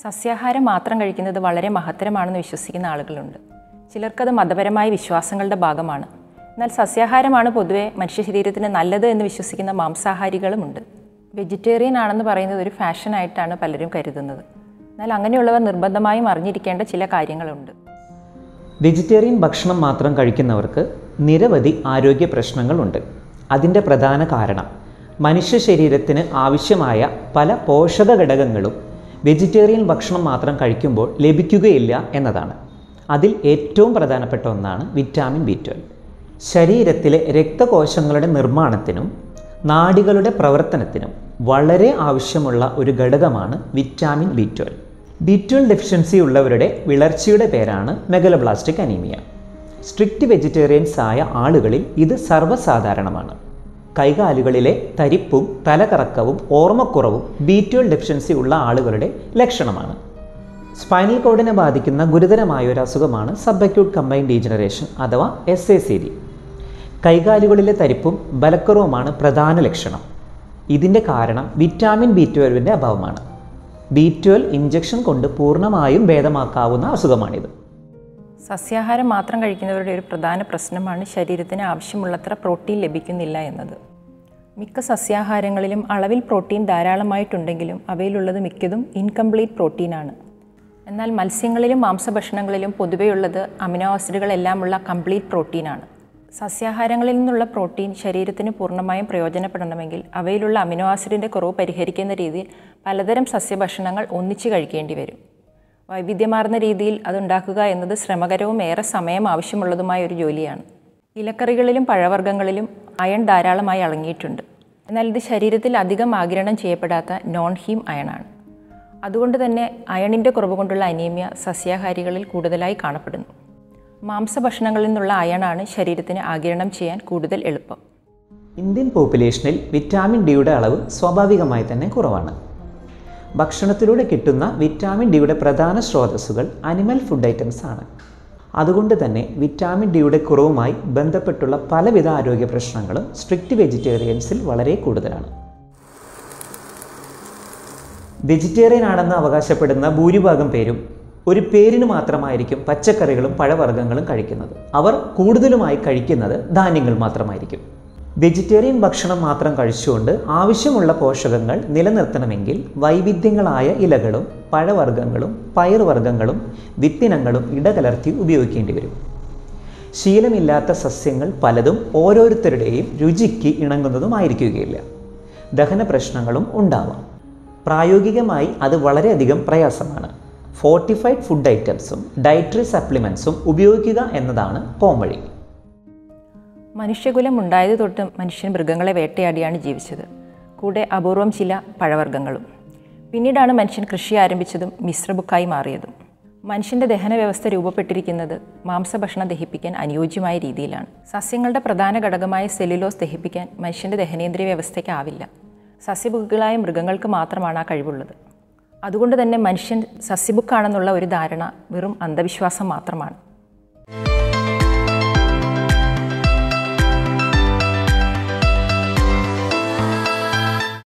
സസ്യാഹാരം മാത്രം കഴിക്കുന്നത് വളരെ മഹത്തരമാണെന്ന് വിശ്വസിക്കുന്ന ആളുകളുണ്ട് ചിലർക്കത് മതപരമായ വിശ്വാസങ്ങളുടെ ഭാഗമാണ് എന്നാൽ സസ്യാഹാരമാണ് പൊതുവെ മനുഷ്യ ശരീരത്തിന് നല്ലത് എന്ന് വിശ്വസിക്കുന്ന മാംസാഹാരികളുമുണ്ട് വെജിറ്റേറിയൻ ആണെന്ന് പറയുന്നത് ഒരു ഫാഷനായിട്ടാണ് പലരും കരുതുന്നത് എന്നാൽ അങ്ങനെയുള്ളവർ നിർബന്ധമായും അറിഞ്ഞിരിക്കേണ്ട ചില കാര്യങ്ങളുണ്ട് വെജിറ്റേറിയൻ ഭക്ഷണം മാത്രം കഴിക്കുന്നവർക്ക് നിരവധി ആരോഗ്യ പ്രശ്നങ്ങളുണ്ട് അതിൻ്റെ പ്രധാന കാരണം മനുഷ്യ ശരീരത്തിന് ആവശ്യമായ പല പോഷക ഘടകങ്ങളും വെജിറ്റേറിയൻ ഭക്ഷണം മാത്രം കഴിക്കുമ്പോൾ ലഭിക്കുകയില്ല എന്നതാണ് അതിൽ ഏറ്റവും പ്രധാനപ്പെട്ട ഒന്നാണ് വിറ്റാമിൻ ബി ട്വൽവ് ശരീരത്തിലെ രക്തകോശങ്ങളുടെ നിർമ്മാണത്തിനും നാഡികളുടെ പ്രവർത്തനത്തിനും വളരെ ആവശ്യമുള്ള ഒരു ഘടകമാണ് vitamin B twelve B twelve deficiency ഉള്ളവരുടെ വിളർച്ചയുടെ പേരാണ് മെഗലോബ്ലാസ്റ്റിക് അനീമിയ സ്ട്രിക്റ്റ് വെജിറ്റേറിയൻസ് ആയ ആളുകളിൽ ഇത് സർവ്വസാധാരണമാണ് കൈകാലുകളിലെ തരിപ്പും തലകറക്കവും ഓർമ്മക്കുറവും ബി ട്വൽവ് ഡെഫിഷ്യൻസി ഉള്ള ആളുകളുടെ ലക്ഷണമാണ് സ്പൈനൽ കോഡിനെ ബാധിക്കുന്ന ഗുരുതരമായ ഒരു അസുഖമാണ് സബ് കമ്പൈൻഡ് ഡീജനറേഷൻ അഥവാ എസ് എ സി ഡി കൈകാലുകളിലെ തരിപ്പും ബലക്കുറവുമാണ് പ്രധാന ലക്ഷണം ഇതിൻ്റെ കാരണം വിറ്റാമിൻ ബി ട്വൽവിൻ്റെ അഭാവമാണ് ബി ട്വൽവ് ഇഞ്ചക്ഷൻ കൊണ്ട് പൂർണ്ണമായും ഭേദമാക്കാവുന്ന അസുഖമാണിത് സസ്യാഹാരം മാത്രം കഴിക്കുന്നവരുടെ ഒരു പ്രധാന പ്രശ്നമാണ് ശരീരത്തിന് ആവശ്യമുള്ളത്ര പ്രോട്ടീൻ ലഭിക്കുന്നില്ല എന്നത് മിക്ക സസ്യാഹാരങ്ങളിലും അളവിൽ പ്രോട്ടീൻ ധാരാളമായിട്ടുണ്ടെങ്കിലും അവയിലുള്ളത് മിക്കതും ഇൻകംപ്ലീറ്റ് പ്രോട്ടീനാണ് എന്നാൽ മത്സ്യങ്ങളിലും മാംസഭക്ഷണങ്ങളിലും പൊതുവെയുള്ളത് അമിനോ ആസിഡുകളെല്ലാമുള്ള കംപ്ലീറ്റ് പ്രോട്ടീനാണ് സസ്യാഹാരങ്ങളിൽ നിന്നുള്ള പ്രോട്ടീൻ ശരീരത്തിന് പൂർണ്ണമായും പ്രയോജനപ്പെടണമെങ്കിൽ അവയിലുള്ള അമിനോ ആസിഡിൻ്റെ കുറവ് പരിഹരിക്കുന്ന രീതിയിൽ പലതരം സസ്യഭക്ഷണങ്ങൾ ഒന്നിച്ച് കഴിക്കേണ്ടി വരും വൈവിധ്യമാർന്ന രീതിയിൽ അതുണ്ടാക്കുക എന്നത് ശ്രമകരവും ഏറെ സമയം ആവശ്യമുള്ളതുമായ ഒരു ജോലിയാണ് ഇലക്കറികളിലും പഴവർഗ്ഗങ്ങളിലും അയൺ ധാരാളമായി അടങ്ങിയിട്ടുണ്ട് എന്നാൽ ഇത് ശരീരത്തിൽ അധികം ആഗിരണം ചെയ്യപ്പെടാത്ത നോൺ ഹീം അയണാണ് അതുകൊണ്ട് തന്നെ അയണിൻ്റെ കുറവ് കൊണ്ടുള്ള അനീമിയ സസ്യാഹാരികളിൽ കൂടുതലായി കാണപ്പെടുന്നു മാംസഭക്ഷണങ്ങളിൽ നിന്നുള്ള അയണാണ് ശരീരത്തിന് ആഗിരണം ചെയ്യാൻ കൂടുതൽ എളുപ്പം ഇന്ത്യൻ പോപ്പുലേഷനിൽ വിറ്റാമിൻ ഡിയുടെ അളവ് സ്വാഭാവികമായി തന്നെ കുറവാണ് ഭക്ഷണത്തിലൂടെ കിട്ടുന്ന വിറ്റാമിൻ ഡിയുടെ പ്രധാന സ്രോതസ്സുകൾ അനിമൽ ഫുഡ് ഐറ്റംസ് ആണ് അതുകൊണ്ട് തന്നെ വിറ്റാമിൻ ഡിയുടെ കുറവുമായി ബന്ധപ്പെട്ടുള്ള പലവിധ ആരോഗ്യ പ്രശ്നങ്ങളും സ്ട്രിക്റ്റ് വെജിറ്റേറിയൻസിൽ വളരെ കൂടുതലാണ് വെജിറ്റേറിയൻ ആണെന്ന് അവകാശപ്പെടുന്ന ഭൂരിഭാഗം പേരും ഒരു പേരിന് മാത്രമായിരിക്കും പച്ചക്കറികളും പഴവർഗ്ഗങ്ങളും കഴിക്കുന്നത് അവർ കൂടുതലുമായി കഴിക്കുന്നത് ധാന്യങ്ങൾ മാത്രമായിരിക്കും വെജിറ്റേറിയൻ ഭക്ഷണം മാത്രം കഴിച്ചുകൊണ്ട് ആവശ്യമുള്ള പോഷകങ്ങൾ നിലനിർത്തണമെങ്കിൽ വൈവിധ്യങ്ങളായ ഇലകളും പഴവർഗ്ഗങ്ങളും പയറുവർഗ്ഗങ്ങളും വിത്തിനങ്ങളും ഇടകലർത്തി ഉപയോഗിക്കേണ്ടി വരും ശീലമില്ലാത്ത സസ്യങ്ങൾ പലതും ഓരോരുത്തരുടെയും രുചിക്ക് ഇണങ്ങുന്നതുമായിരിക്കുകയില്ല ദഹന പ്രശ്നങ്ങളും ഉണ്ടാവാം പ്രായോഗികമായി അത് വളരെയധികം പ്രയാസമാണ് ഫോർട്ടിഫൈഡ് ഫുഡ് ഐറ്റംസും ഡയറ്ററി സപ്ലിമെൻസും ഉപയോഗിക്കുക എന്നതാണ് പോംവഴി മനുഷ്യകുലം ഉണ്ടായത് തൊട്ട് മനുഷ്യൻ മൃഗങ്ങളെ വേട്ടയാടിയാണ് ജീവിച്ചത് കൂടെ അപൂർവം ചില പഴവർഗ്ഗങ്ങളും പിന്നീടാണ് മനുഷ്യൻ കൃഷി ആരംഭിച്ചതും മിശ്രബുക്കായി മാറിയതും മനുഷ്യൻ്റെ ദഹന വ്യവസ്ഥ രൂപപ്പെട്ടിരിക്കുന്നത് മാംസഭക്ഷണം ദഹിപ്പിക്കാൻ അനുയോജ്യമായ രീതിയിലാണ് സസ്യങ്ങളുടെ പ്രധാന ഘടകമായ സെല്ലുലോസ് ദഹിപ്പിക്കാൻ മനുഷ്യൻ്റെ ദഹനേന്ദ്രിയ വ്യവസ്ഥയ്ക്കാവില്ല സസ്യബുക്കുകളായ മൃഗങ്ങൾക്ക് മാത്രമാണ് ആ കഴിവുള്ളത് അതുകൊണ്ട് തന്നെ മനുഷ്യൻ സസ്യബുക്കാണെന്നുള്ള ഒരു ധാരണ വെറും അന്ധവിശ്വാസം മാത്രമാണ്